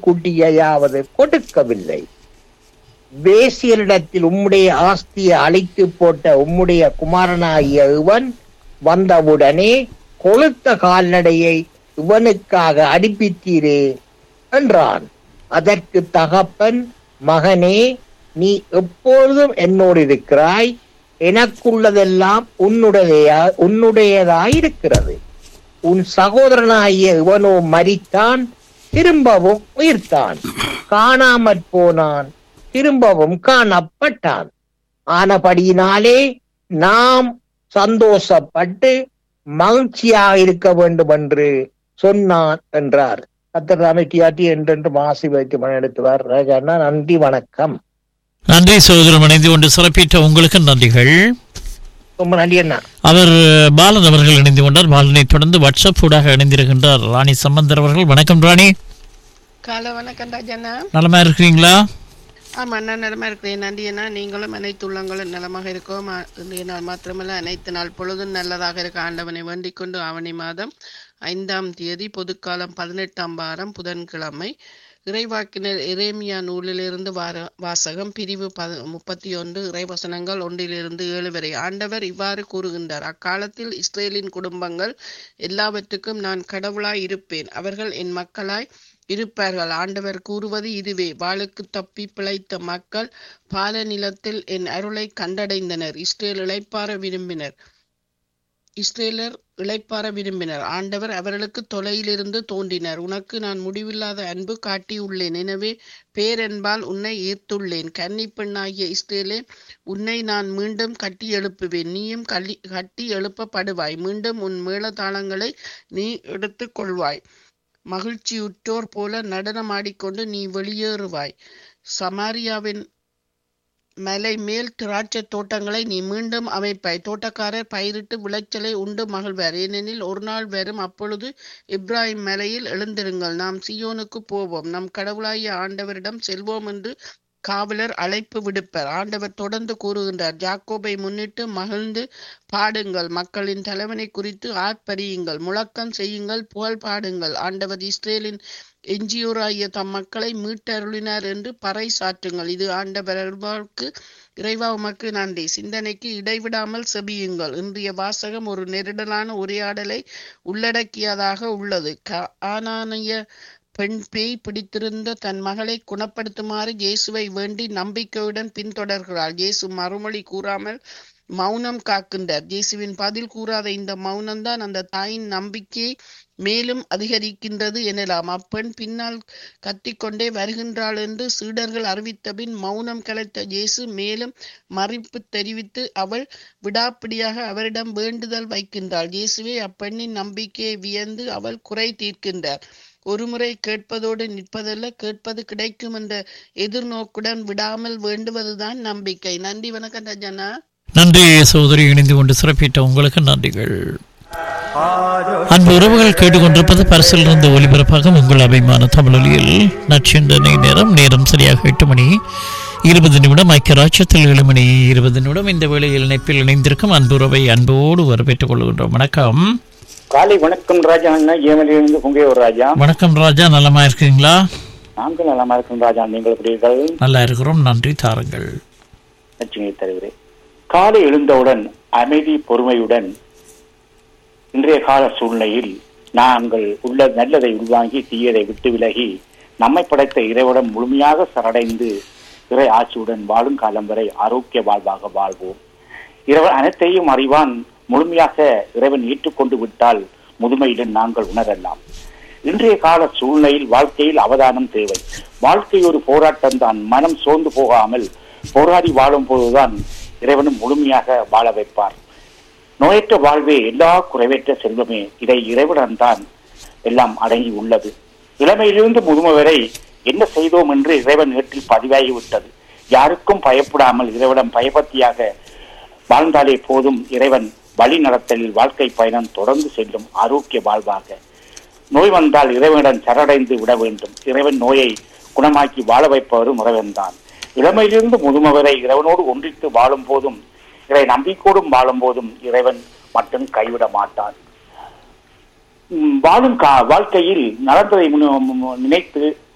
குட்டியையாவது கொடுக்கவில்லை வேசியரிடத்தில் உம்முடைய ஆஸ்தியை அழித்து போட்ட உம்முடைய குமாரனாகிய இவன் வந்தவுடனே கொளுத்த கால்நடையை இவனுக்காக அனுப்பித்தீரே என்றான் அதற்கு தகப்பன் மகனே நீ எப்பொழுதும் என்னோடு இருக்கிறாய் எனக்குள்ளதெல்லாம் உன்னுடையதா உன்னுடையதாயிருக்கிறது உன் சகோதரனாகிய இவனோ மரித்தான் திரும்பவும் உயிர்த்தான் காணாமற் போனான் திரும்பவும் காணப்பட்டான் ஆனபடியினாலே நாம் சந்தோஷப்பட்டு மகிழ்ச்சியாக இருக்க வேண்டும் என்று சொன்னான் என்றார் கத்தர் அமைட்டியாட்டி என்றென்று மாசி வைத்து எடுத்துவார் ராஜாண்ணா நன்றி வணக்கம் நன்றி சகோதரம் இணைந்து கொண்டு சிறப்பித்த உங்களுக்கு நன்றிகள் ரொம்ப நன்றி அண்ணா அவர் பாலன் அவர்கள் இணைந்து கொண்டார் பாலனை தொடர்ந்து வாட்ஸ்அப் ஊடாக இணைந்திருக்கின்றார் ராணி சம்பந்தர் அவர்கள் வணக்கம் ராணி காலை வணக்கம் ராஜண்ணா நலமா இருக்கிறீங்களா ஆமாம் நான் நிலமா இருக்கிறேன் நன்றி அண்ணா நீங்களும் அனைத்து உள்ளங்களும் நலமாக இருக்கோம் ஆ, இன்றைய நாள் மாத்திரமல்ல அனைத்து நாள் பொழுதும் நல்லதாக இருக்க ஆண்டவனை வேண்டிக் கொண்டு ஆவணி மாதம் ஐந்தாம் தேதி பொதுக்காலம் பதினெட்டாம் வாரம் புதன்கிழமை இறைவாக்கினர் எரேமியா நூலிலிருந்து வார வாசகம் பிரிவு பத முப்பத்தி ஒன்று இறைவசனங்கள் ஒன்றிலிருந்து ஏழு வரை ஆண்டவர் இவ்வாறு கூறுகின்றார் அக்காலத்தில் இஸ்ரேலின் குடும்பங்கள் எல்லாவற்றுக்கும் நான் கடவுளாய் இருப்பேன் அவர்கள் என் மக்களாய் இருப்பார்கள் ஆண்டவர் கூறுவது இதுவே வாளுக்கு தப்பி பிழைத்த மக்கள் பால நிலத்தில் என் அருளை கண்டடைந்தனர் இஸ்ரேல் இளைப்பாற விரும்பினர் இஸ்ரேலர் இளைப்பாற விரும்பினர் ஆண்டவர் அவர்களுக்கு தொலையிலிருந்து தோன்றினர் உனக்கு நான் முடிவில்லாத அன்பு காட்டியுள்ளேன் எனவே பேரன்பால் உன்னை ஈர்த்துள்ளேன் கன்னி பெண்ணாகிய இஸ்ரேலே உன்னை நான் மீண்டும் கட்டி எழுப்புவேன் நீயும் கள்ளி கட்டி எழுப்பப்படுவாய் மீண்டும் உன் மேளதாளங்களை நீ எடுத்துக் கொள்வாய் மகிழ்ச்சியுற்றோர் போல நடனமாடிக்கொண்டு நீ வெளியேறுவாய் சமாரியாவின் மலை மேல் திராட்சை தோட்டங்களை நீ மீண்டும் அமைப்பாய் தோட்டக்காரர் பயிரிட்டு விளைச்சலை உண்டு மகிழ்வார் ஏனெனில் ஒரு நாள் வரும் அப்பொழுது இப்ராஹிம் மலையில் எழுந்திருங்கள் நாம் சியோனுக்கு போவோம் நம் கடவுளாகிய ஆண்டவரிடம் செல்வோம் என்று காவலர் அழைப்பு விடுப்பர் ஆண்டவர் தொடர்ந்து கூறுகின்றார் ஜாக்கோபை முன்னிட்டு மகிழ்ந்து பாடுங்கள் மக்களின் தலைவனை குறித்து ஆர்ப்பரியுங்கள் முழக்கம் செய்யுங்கள் புகழ் பாடுங்கள் ஆண்டவர் இஸ்ரேலின் எஞ்சியோராகிய தம் மக்களை மீட்டருளினார் என்று பறை சாற்றுங்கள் இது ஆண்டவர் அருள்வாக்கு இறைவா உமக்கு நன்றி சிந்தனைக்கு இடைவிடாமல் செபியுங்கள் இன்றைய வாசகம் ஒரு நெருடலான உரையாடலை உள்ளடக்கியதாக உள்ளது க- ஆனானிய பெண் பேய் பிடித்திருந்த தன் மகளை குணப்படுத்துமாறு இயேசுவை வேண்டி நம்பிக்கையுடன் பின்தொடர்கிறாள் இயேசு மறுமொழி கூறாமல் மௌனம் காக்கின்றார் இயேசுவின் பதில் கூறாத இந்த மௌனம்தான் அந்த தாயின் நம்பிக்கையை மேலும் அதிகரிக்கின்றது எனலாம் அப்பெண் பின்னால் கத்திக்கொண்டே வருகின்றாள் என்று சீடர்கள் அறிவித்தபின் மௌனம் கலைத்த இயேசு மேலும் மறிப்பு தெரிவித்து அவள் விடாப்பிடியாக அவரிடம் வேண்டுதல் வைக்கின்றாள் இயேசுவே அப்பெண்ணின் நம்பிக்கையை வியந்து அவள் குறை தீர்க்கின்றார் ஒருமுறை கேட்பதோடு நிற்பதல்ல கேட்பது கிடைக்கும் என்ற எதிர்நோக்குடன் விடாமல் வேண்டுவதுதான் நம்பிக்கை நன்றி வணக்கம் ரஜனா நன்றி சகோதரி இணைந்து கொண்டு சிறப்பித்த உங்களுக்கு நன்றிகள் அன்பு உறவுகள் கேட்டுக்கொண்டிருப்பது பரிசில் இருந்து ஒலிபரப்பாக உங்கள் அபிமான தமிழொலியில் நச்சிந்தனை நேரம் நேரம் சரியாக எட்டு மணி இருபது நிமிடம் ஐக்கிய ராஜ்யத்தில் ஏழு மணி இருபது நிமிடம் இந்த வேளையில் இணைப்பில் இணைந்திருக்கும் அன்புறவை அன்போடு வரவேற்றுக் கொள்கின்றோம் வணக்கம் காலை வணக்கம் ராஜா அண்ணா ஏமலிருந்து பொங்கையூர் ராஜா வணக்கம் ராஜா நலமா இருக்கீங்களா நாங்கள் நலமா இருக்கும் ராஜா நீங்கள் எப்படி இருக்கீர்கள்? நல்லா இருக்கிறோம் நன்றி தாருங்கள் நச்சினை தருகிறேன் காலை எழுந்தவுடன் அமைதி பொறுமையுடன் இன்றைய கால சூழ்நிலையில் நாங்கள் உள்ள நல்லதை உள்வாங்கி தீயதை விட்டு விலகி நம்மை படைத்த இறைவனம் முழுமையாக சரடைந்து இறை ஆட்சியுடன் வாழும் காலம் வரை ஆரோக்கிய வாழ்வாக வாழ்வோம் இறைவன் அனைத்தையும் அறிவான் முழுமையாக இறைவன் ஏற்றுக்கொண்டு விட்டால் முதுமையுடன் நாங்கள் உணரலாம் இன்றைய கால சூழ்நிலையில் வாழ்க்கையில் அவதானம் தேவை வாழ்க்கை ஒரு போராட்டம் தான் மனம் சோர்ந்து போகாமல் போராடி வாழும் போதுதான் இறைவனும் முழுமையாக வாழ வைப்பார் நோயற்ற வாழ்வே எல்லா குறைவற்ற செல்வமே இதை இறைவனிடம் தான் எல்லாம் அடங்கி உள்ளது இளமையிலிருந்து முதுமை வரை என்ன செய்தோம் என்று இறைவன் ஏற்றில் பதிவாகிவிட்டது யாருக்கும் பயப்படாமல் இறைவனம் பயபக்தியாக வாழ்ந்தாலே போதும் இறைவன் வழி நடத்தலில் வாழ்க்கை பயணம் தொடர்ந்து செல்லும் ஆரோக்கிய வாழ்வாக நோய் வந்தால் இறைவனிடம் சரடைந்து விட வேண்டும் இறைவன் நோயை குணமாக்கி வாழ வைப்பவரும் இறைவன்தான் இளமையிலிருந்து முதுமை வரை இறைவனோடு ஒன்றித்து வாழும் போதும் இறை நம்பிக்கையோடும் வாழும் போதும் இறைவன் மட்டும் கைவிட மாட்டான் உம், வாழும் கா வாழ்க்கையில் நடந்ததை முன்னு- மு- நினைத்து